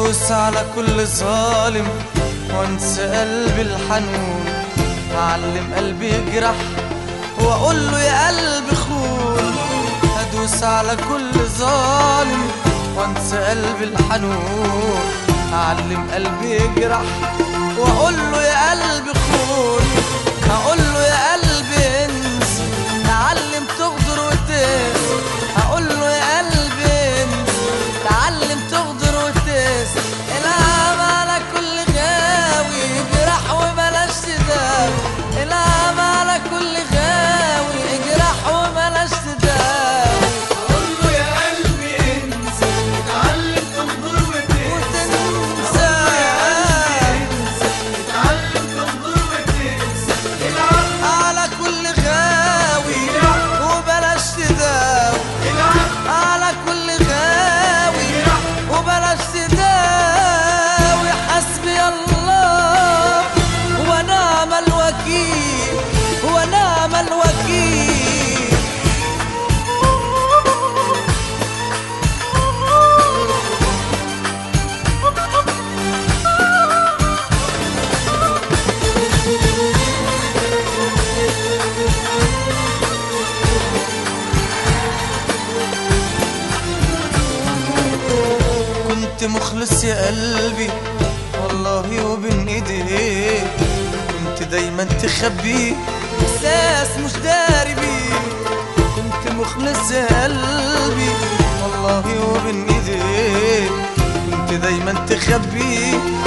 ادوس على كل ظالم وانسى قلبي الحنون اعلم قلبي يجرح واقول له يا قلبي خون ادوس على كل ظالم وانسى قلبي الحنون اعلم قلبي يجرح واقول له يا قلبي خون هقول له يا قلبي انسى تعلم تغدر وتنسى هقول له يا قلبي انسى تعلم تغدر وتنسى الهام على كل غاوي اجرح وبلاش تداوي الهام على كل غاوي اجرح وبلاش تداوي قول له يا قلبي انسى اتعلم تغدر وتنسى تنسى اتعلم تغدر وتنسى العب على كل غاوي وبلاش تداوي العب على كل غاوي وبلاش تداوي حسبي الله ونعم الوكيل ونعم الوكيل كنت مخلص يا قلبي والله وبين ايديك كنت دايما تخبي احساس مش داري بيه كنت مخلص يا قلبي والله وبين ايديك كنت دايما تخبي